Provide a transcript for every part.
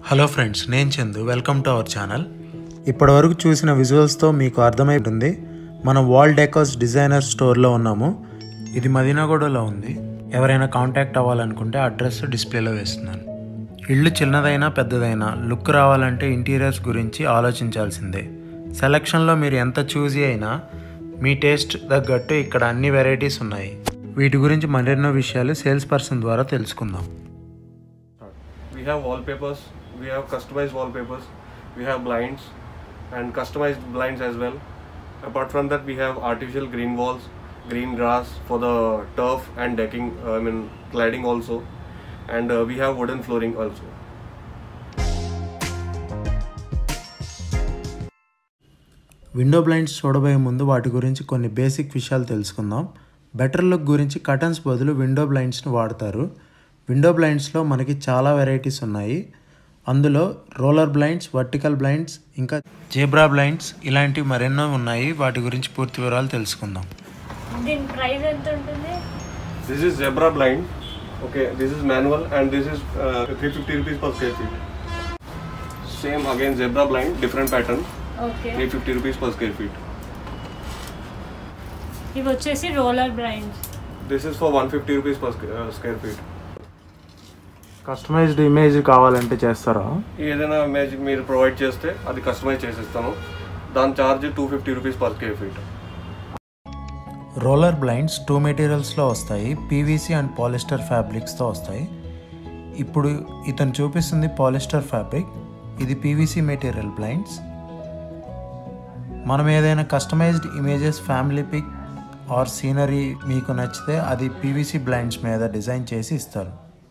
Hello friends నేను Chandu welcome to our channel ఇప్పటివరకు చూసిన విజువల్స్తో మీకు అర్థమై ఉంటుంది మనం వాల్ డెకోస్ డిజైనర్ స్టోర్లో ఉన్నాము ఇది మదీనాగూడలో ఉంది ఎవరైనా కాంటాక్ట్ అవ్వాలనుకుంటే అడ్రస్ డిస్ప్లేలో వేస్తున్నాను ఇల్లు చిన్నదైనా పెద్దదైనా లుక్ రావాలంటే ఇంటీరియర్స్ గురించి ఆలోచించాల్సిందే సెలక్షన్లో మీరు ఎంత చూజీ అయినా మీ టేస్ట్ తగ్గట్టు ఇక్కడ అన్ని వెరైటీస్ ఉన్నాయి వీటి గురించి మరెన్నో విషయాలు సేల్స్ పర్సన్ ద్వారా తెలుసుకుందాం We have wallpapers, we have customized wallpapers, we have blinds and customized blinds as well. Apart from that, we have artificial green walls, green grass for the turf and decking, uh, I mean cladding also, and uh, we have wooden flooring also. Window blinds చూడబోయే ముందు వాటి గురించి కొన్ని basic విషయాలు తెలుసుకుందాం better look గురించి curtains బదులు window బ్లైండ్స్ని వాడతారు విండో బ్లైండ్స్లో మనకి చాలా వెరైటీస్ ఉన్నాయి అందులో రోలర్ బ్లైండ్స్ వర్టికల్ బ్లైండ్స్ ఇంకా జేబ్రా బ్లైండ్స్ ఇలాంటివి మరెన్నో ఉన్నాయి వాటి గురించి పూర్తి వివరాలు తెలుసుకుందాం దీని ప్రైస్ ఎంత ఉంటుంది This is zebra blind. Okay, this is manual and this is uh, 350 rupees per square feet. Same again zebra blind, different pattern, okay 350 rupees per square feet. ఇవి వచ్చేసి roller blinds This is for 150 rupees per squ- uh, square feet. Customised image కావాలంటే చేస్తారా ఏదైనా image మీరు provide చేస్తే అది customise చేసిస్తాను దాని charge two fifty rupees per square feet roller blinds two మెటీరియల్స్లో వస్తాయి పీవీసీ అండ్ పాలిస్టర్ ఫ్యాబ్రిక్స్తో వస్తాయి ఇప్పుడు ఇతను చూపిస్తుంది పాలిస్టర్ ఫ్యాబ్రిక్ ఇది పీవీసీ మెటీరియల్ బ్లైండ్స్ మనం ఏదైనా customised images family pic or scenery మీకు నచ్చితే అది పీవీసీ బ్లైండ్స్ మీద డిజైన్ చేసి ఇస్తారు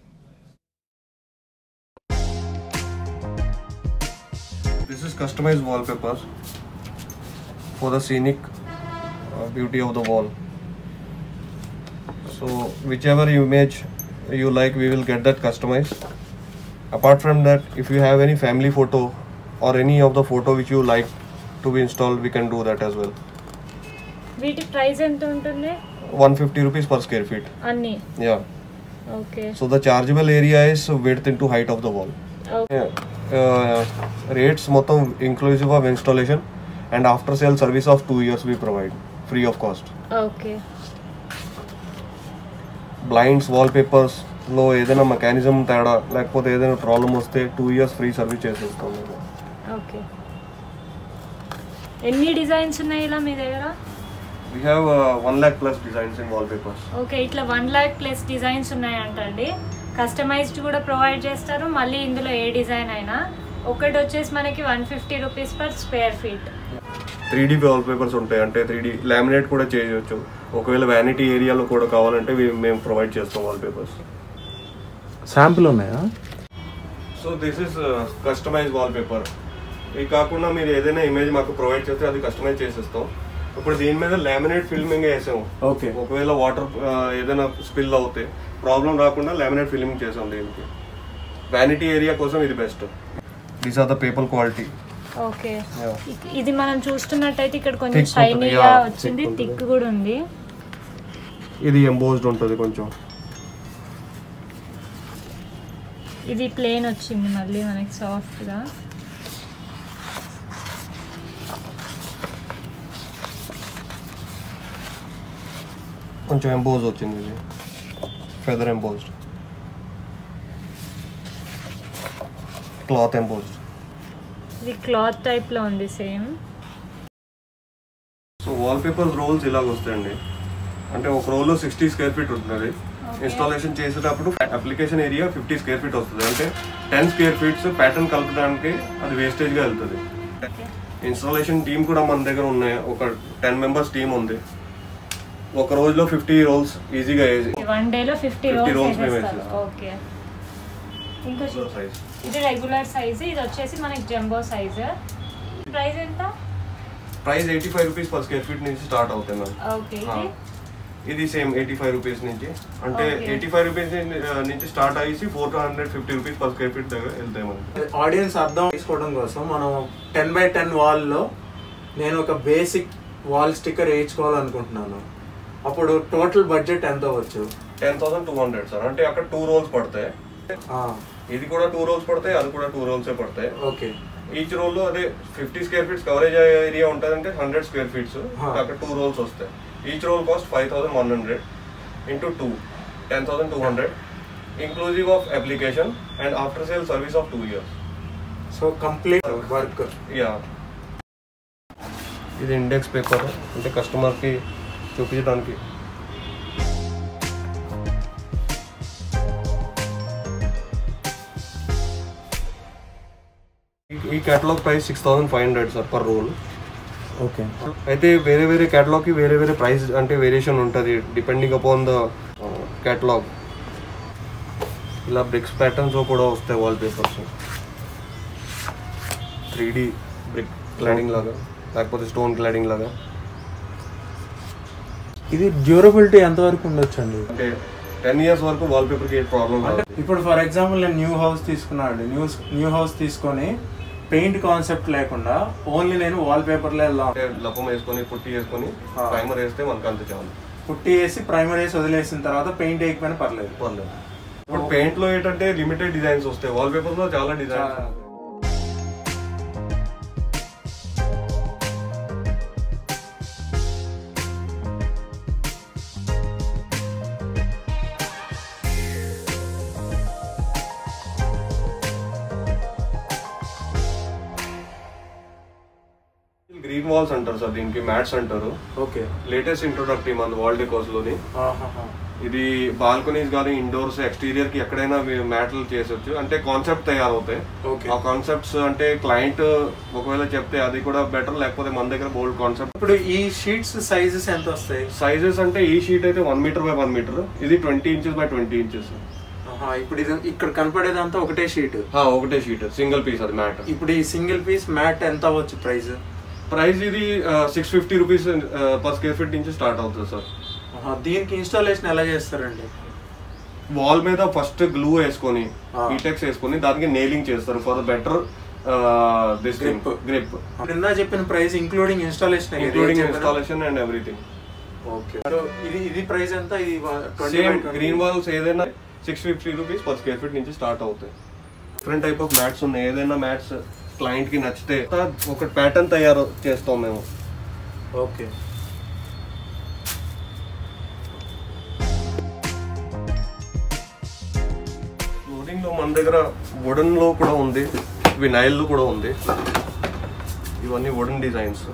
this is customise wallpapers for the scenic beauty of the wall so whichever image you like we will get that customise apart from that if you have any family photo or any of the photo which you like to be install we can do that as well వీటి price ఎంత ఉంటుంది one fifty rupees per square feet అన్ని yeah okay So the chargeable area is width into height of the wall. Yeah. Uh, rates మొత్తం inclusive of installation and after sale service of two years we provide free of cost. Okay Blinds, wallpapers లో ఏదైనా mechanism తేడా లేకపోతే ఏదైనా problem వస్తే two years free service చేసేస్తాం మేము okay ఎన్ని డిజైన్స్ ఉన్నాయి ఇలా మీ దగ్గర we have one lakh plus designs in wallpapers okay ఇట్లా వన్ ల్యాక్ ప్లస్ డిజైన్స్ ఉన్నాయంటండి కస్టమైజ్డ్ కూడా ప్రొవైడ్ చేస్తారు మళ్ళీ ఇందులో ఏ డిజైన్ అయినా ఒకటి వచ్చేసి మనకి one fifty rupees per square feet three D wallpapers ఉంటాయి అంటే త్రీ డీ లామినేట్ కూడా చేయొచ్చు ఒకవేళ వ్యానిటీ ఏరియాలో కూడా కావాలంటే we- మేము ప్రొవైడ్ చేస్తాం వాల్ పేపర్స్ శాంపుల్ ఉన్నాయా so this is customise wallpaper ఇది కాకుండా మీరు ఏదైనా ఇమేజ్ మాకు ప్రొవైడ్ చేస్తే అది కస్టమైజ్ చేసేస్తాం ఇప్పుడు దీని మీద లామినేట్ ఫిల్మింగ్ వేసాము ఓకే ఒకవేళ వాటర్ ఏదైనా స్పిల్ అవుతే ప్రాబ్లం రాకుండా లామినేట్ ఫిల్మింగ్ చేసాం దీనికి వ్యానిటీ ఏరియా కోసం ఇది best these are the paper quality okay ఇక్- ఇది మనం చూస్తున్నట్టయితే ఇక్కడ కొంచెం Thick ఉంటుంది, షైనీగా yeah, వచ్చింది thick థిక్ కూడా ఉంది ఇది ఎంబోజ్డ్ ఉంటుంది కొంచెం ఇది ప్లేన్ వచ్చింది మళ్ళీ మనకి సాఫ్ట్ గా కొంచెం ఎంబోజ్ వచ్చింది ఇది ఫెదర్ ఎంబోజ్డ్ క్లాత్ ఎంబోజ్డ్ ఇది క్లాత్ టైప్ లో ఉంది same so wallpaper rolls ఇలాగ వస్తాయండి అంటే ఒక రోల్ లో సిక్స్టీ స్క్వేర్ ఫీట్ ఉంటుంది ఇన్స్టాలేషన్ చేసేటప్పుడు application area fifty square feet వస్తుంది అంటే టెన్ స్క్వేర్ ఫీట్స్ ప్యాటర్న్ కలపడానికి అది వేస్టేజ్ గా వెళ్తుంది ఇన్స్టాలేషన్ టీమ్ కూడా మన దగ్గర ఉన్నాయి ఒక టెన్ మెంబర్స్ టీమ్ ఉంది ఒక రోజులో ఫిఫ్టీ రోల్స్ ఈజీగా వన్ డే లో ఫిఫ్టీ 50 rolls రోల్స్ మేము వేసేస్తారు వేసేస్తాం. ఓకే ఇంకా చూ- సైజ్ ఇది రెగ్యులర్ సైజ్ ఇది వచ్చేసి మనకి జంబో సైజ్ ప్రైస్ ఎంత price eighty five rupees per square feet నుంచి స్టార్ట్ అవుతాయి మ్యామ్ ఓకే ఆ. ఇది సేమ్ ఎయిటీ ఫైవ్ రూపీస్ నుంచి అంటే Okay. ఎయిటీ ఫైవ్ రూపీస్ నుంచి స్టార్ట్ అయ్యి four hundred fifty rupees per square feet దగ్గర వెళ్తాయి మనకి ఆడియన్స్ అర్థం చేసుకోవడం కోసం మనం టెన్ బై టెన్ వాల్లో నేను ఒక బేసిక్ వాల్ స్టిక్కర్ వేయించుకోవాలనుకుంటున్నాను అప్పుడు టోటల్ బడ్జెట్ ఎంత అవ్వచ్చు ten thousand two hundred sir అంటే అక్కడ టూ రోల్స్ పడతాయి ఇది కూడా టూ రోల్స్ పడతాయి అది కూడా టూ రోల్సే పడతాయి ఓకే ఈచ్ రోల్ లో అదే fifty square feets coverage area ఉంటుందంటే హండ్రెడ్ స్క్వేర్ ఫీట్స్ Huh. అక్కడ టూ రోల్స్ వస్తాయి each roll cost five thousand one hundred into two ten thousand two hundred inclusive of application and after sale service of two years so complete work yeah ఇది index paper అంటే కస్టమర్కి చూపించడానికి ఈ- ఈ catalogue price six thousand five hundred sir per roll okay అయితే వేరే వేరే కేటలాగ్కి వేరే వేరే ప్రైస్ అంటే వేరియేషన్ ఉంటుంది డిపెండింగ్ అపాన్ ద కేటలాగ్ ఇలా బ్రిక్స్ ప్యాటర్న్స్ కూడా వస్తాయి wallpapers three D brick cladding లాగా లేకపోతే స్టోన్ క్లాడింగ్ లాగా ఇది డ్యూరబిలిటీ ఎంతవరకు ఉండొచ్చు అండి అంటే టెన్ ఇయర్స్ వరకు వాల్ పేపర్కి ఏ ప్రాబ్లం అంటే రాదు ఇప్పుడు ఫర్ ఎగ్జాంపుల్ నేను న్యూ హౌస్ తీసుకున్నాను న్యూ న్యూ హౌస్ తీసుకొని పెయింట్ కాన్సెప్ట్ లేకుండా ఓన్లీ నేను వాల్ పేపర్లో వెళ్దాం అంటే లపం వేసుకొని పుట్టి వేసుకొని Ah. ప్రైమర్ వేస్తే మనకు అంత చాలు పుట్టి వేసి ప్రైమర్ వేసి వదిలేసిన తర్వాత పెయింట్ వేయకపోయినా పర్లేదు పర్లేదు ఇప్పుడు పెయింట్ లో ఏంటంటే లిమిటెడ్ డిజైన్స్ వస్తాయి వాల్ పేపర్ లో చాలా డిజైన్స్ గ్రీన్ వాల్స్ అంటారు సార్ దీనికి మ్యాట్స్ అంటారు ఓకే లేటెస్ట్ ఇంట్రొడక్టివ్ మన వాల్ డెకోస్ లోని ఇది బాల్కనీస్ కానీ ఇండోర్స్ ఎక్స్టీరియర్ కి ఎక్కడైనా మ్యాట్లు చేసొచ్చు అంటే కాన్సెప్ట్ తయారవుతాయి ఓకే ఆ కాన్సెప్ట్స్ అంటే క్లయింట్ ఒకవేళ చెప్తే అది కూడా బెటర్ లేకపోతే మన దగ్గర బోల్డ్ కాన్సెప్ట్ ఇప్పుడు ఈ షీట్స్ సైజెస్ ఎంత వస్తాయి సైజెస్ అంటే ఈ షీట్ అయితే one metre by one metre ఇది twenty inches by twenty inches ఆహా, ఇప్పుడు ఇది ఇక్కడ కనపడేదంతా ఒకటే షీట్ ఒకటే షీట్ సింగిల్ పీస్ అది మ్యాట్ ఇప్పుడు ఈ సింగిల్ పీస్ మ్యాట్ ఎంత అవ్వచ్చు ప్రైస్ ప్రైస్ ఇది six fifty rupees per square feet నుంచి స్టార్ట్ అవుతుంది సార్ దీనికి ఇన్స్టాలేషన్ ఎలా చేస్తారండి వాల్ మీద ఫస్ట్ గ్లూ వేసుకొని Ah. ఈటెక్స్ వేసుకొని దానికి నేలింగ్ చేస్తారు for better this Grip. Grip ఇందా చెప్పిన price including installation including installation and everything okay ఇది ఇది ప్రైస్ ఎంత ఇది సేమ్ గ్రీన్ వాల్స్ ఏదైనా six fifty rupees per square feet నుంచి స్టార్ట్ అవుతాయి డిఫరెంట్ టైప్ ఆఫ్ మ్యాట్స్ ఉన్నాయి ఏదైనా మ్యాట్స్ క్లయింట్ కి నచ్చితే ఒక ప్యాటర్న్ తయారు చేస్తాం మేము ఓకే ఫ్లోరింగ్ లో మన దగ్గర వుడెన్ లో కూడా ఉంది వినైల్ లో కూడా ఉంది ఇవన్నీ వుడెన్ డిజైన్స్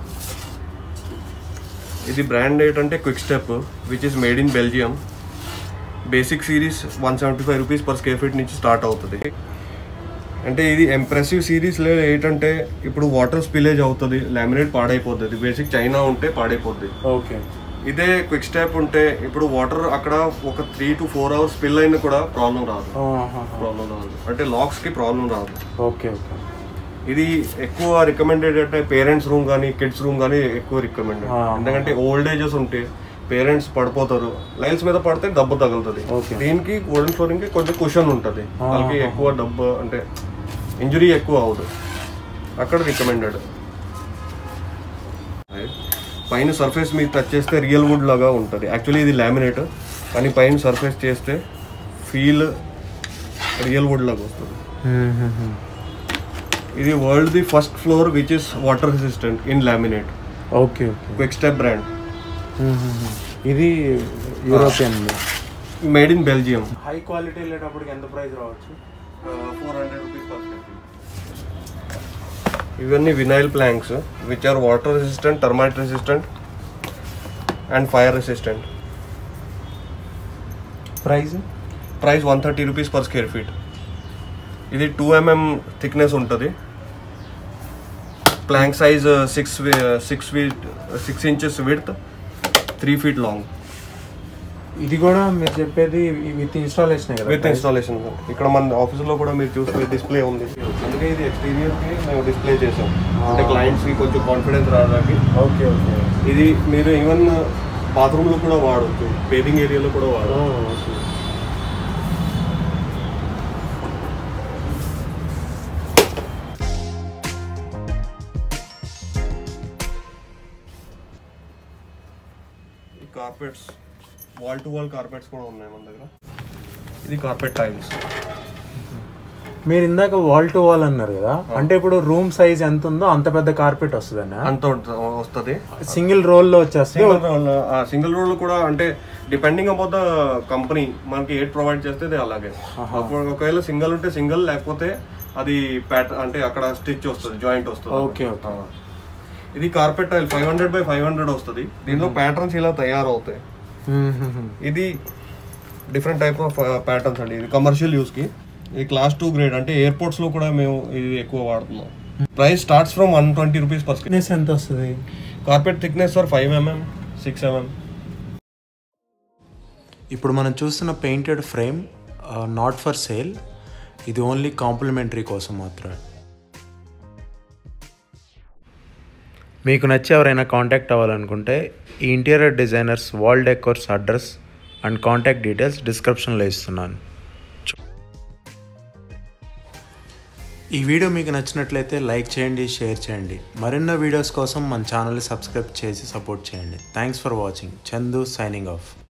ఇది బ్రాండ్ ఏంటంటే quick step which is made in Belgium basic series one seventy five rupees per square feet నుంచి స్టార్ట్ అవుతుంది అంటే ఇది ఎంప్రెసివ్ సిరీస్లో ఏంటంటే ఇప్పుడు వాటర్ స్పిలేజ్ అవుతుంది లామినేట్ పాడైపోతుంది బేసిక్ చైనా ఉంటే పాడైపోద్ది ఓకే ఇదే క్విక్ స్టెప్ ఉంటే ఇప్పుడు వాటర్ అక్కడ ఒక three to four hours spill అయినా కూడా ప్రాబ్లం రాదు ప్రాబ్లం రాదు అంటే లాక్స్ కి ప్రాబ్లం రాదు ఓకే ఓకే ఇది ఎక్కువ రికమెండెడ్ అంటే పేరెంట్స్ రూమ్ కానీ కిడ్స్ రూమ్ కానీ ఎక్కువ రికమెండెడ్ Ah. ఎందుకంటే ఓల్డ్ ఏజెస్ ఉంటే పేరెంట్స్ పడిపోతారు లైన్స్ మీద పడితే దెబ్బ తగులుతుంది Okay. దీనికి వుడెన్ ఫ్లోరింగ్ కి కొంచెం కుషన్ ఉంటుంది Ah, వాళ్ళకి ah, ఎక్కువ డబ్బు అంటే ఇంజురీ ఎక్కువ అవ్వదు అక్కడ రికమెండెడ్ పైన సర్ఫేస్ మీరు టచ్ చేస్తే రియల్ వుడ్ లాగా ఉంటుంది యాక్చువల్లీ ఇది లామినేట్ కానీ పైన సర్ఫేస్ చేస్తే ఫీల్ రియల్ వుడ్ లాగా వస్తుంది ఇది world the first floor which is water resistant in laminate okay okay quick step brand ఇది European made in Belgium high quality వెళ్ళేటప్పటికి ఎంత ప్రైస్ రావచ్చు ఫోర్ హండ్రెడ్ రూపీస్ ఇవన్నీ vinyl planks which are water resistant termite resistant and fire resistant price price one thirty rupees per square feet ఇది two MM thickness ఉంటుంది plank size six six feet six inches width three feet long ఇది కూడా మీరు చెప్పేది with installation with installation ఇక్కడ మన office లో కూడా మీరు చూస్తే డిస్ప్లే ఉంది అందుకే ఇది ఎక్స్టీరియర్ కి మేము డిస్ప్లే చేసాం అంటే క్లయింట్స్ కి కొంచెం కాన్ఫిడెన్స్ రావడానికి ఓకే ఓకే ఇది మీరు ఈవెన్ బాత్రూమ్ లో కూడా వాడవచ్చు బేదింగ్ ఏరియాలో కూడా వాడవచ్చు ఈ carpets wall to wall carpets కూడా ఉన్నాయి మన దగ్గర ఇది కార్పెట్ టైల్స్ మీరు ఇందాక వాల్ టు వాల్ అన్నారు కదా అంటే ఇప్పుడు రూమ్ సైజ్ ఎంత ఉందో అంత పెద్ద కార్పెట్ వస్తుందన్న అంత వస్తుంది సింగిల్ రోల్ లో వచ్చేస్తే సింగిల్ రోల్ సింగిల్ రోల్ కూడా అంటే డిపెండింగ్ అబౌట్ ద కంపెనీ మనకి ఏది ప్రొవైడ్ చేస్తే అది అలాగే అప్పుడు ఒకవేళ సింగిల్ ఉంటే సింగిల్ లేకపోతే అది ప్యాటర్న్ అంటే అక్కడ స్టిచ్ వస్తుంది జాయింట్ వస్తుంది ఓకే ఓకే ఆ. ఇది carpet tile five hundred by five hundred వస్తుంది దీనిలో ప్యాటర్న్స్ ఇలా తయారవుతాయి ఇది డిఫరెంట్ టైప్ ఆఫ్ ప్యాటర్న్స్ అండి ఇది కమర్షియల్ యూస్ కి ఇది క్లాస్ టూ గ్రేడ్ అంటే ఎయిర్పోర్ట్స్ లో కూడా మేము ఇది ఎక్కువ వాడుతున్నాం price starts from one twenty rupees per thickness ఎంత వస్తుంది carpet thickness for five MM six MM ఇప్పుడు మనం చూస్తున్న painted frame not for sale ఇది ఓన్లీ కాంప్లిమెంటరీ కోసం మాత్రమే మీకు నచ్చి ఎవరైనా కాంటాక్ట్ అవ్వాలనుకుంటే ఈ interior designers wall decors address and contact details డిస్క్రిప్షన్లో ఇస్తున్నాను ఈ వీడియో మీకు నచ్చినట్లయితే లైక్ చేయండి షేర్ చేయండి మరిన్నో వీడియోస్ కోసం మన ఛానల్ని సబ్స్క్రైబ్ చేసి సపోర్ట్ చేయండి thanks for watching Chandu signing of